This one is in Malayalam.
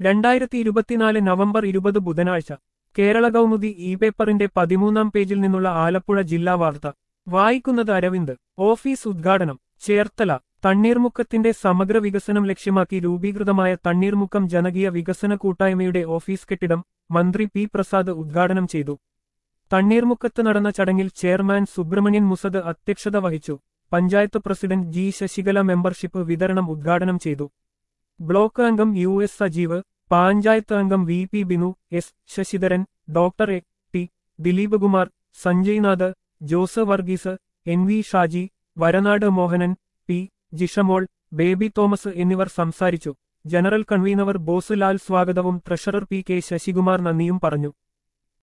രണ്ടായിരത്തി ഇരുപത്തിനാല് നവംബർ ഇരുപത് ബുധനാഴ്ച കേരള കൗമുദി ഇ പേപ്പറിന്റെ പതിമൂന്നാം പേജിൽ നിന്നുള്ള ആലപ്പുഴ ജില്ലാ വാർത്ത വായിക്കുന്നത് അരവിന്ദ് ഓഫീസ് ഉദ്ഘാടനം ചേർത്തല തണ്ണീർമുക്കത്തിന്റെ സമഗ്ര വികസനം ലക്ഷ്യമാക്കി രൂപീകൃതമായ തണ്ണീർമുക്കം ജനകീയ വികസന കൂട്ടായ്മയുടെ ഓഫീസ് കെട്ടിടം മന്ത്രി പി പ്രസാദ് ഉദ്ഘാടനം ചെയ്തു തണ്ണീർമുക്കത്ത് നടന്ന ചടങ്ങിൽ ചെയർമാൻ സുബ്രഹ്മണ്യൻ മുസദ് അധ്യക്ഷത വഹിച്ചു panchayat president G Sasikala membership വിതരണം ഉദ്ഘാടനം ചെയ്തു ബ്ലോക്ക് അംഗം യു എസ് സജീവ് പഞ്ചായത്ത് അംഗം V P Binu S Sasidharan doctor A T Dileep Kumar Sanjay Nath Jose Varghese N V Shaji Varanad Mohanan P Jishamol Baby Thomas എന്നിവർ സംസാരിച്ചു ജനറൽ കൺവീനർ ബോസുലാൽ സ്വാഗതവും ട്രഷറർ പി കെ ശശികുമാർ നന്ദിയും പറഞ്ഞു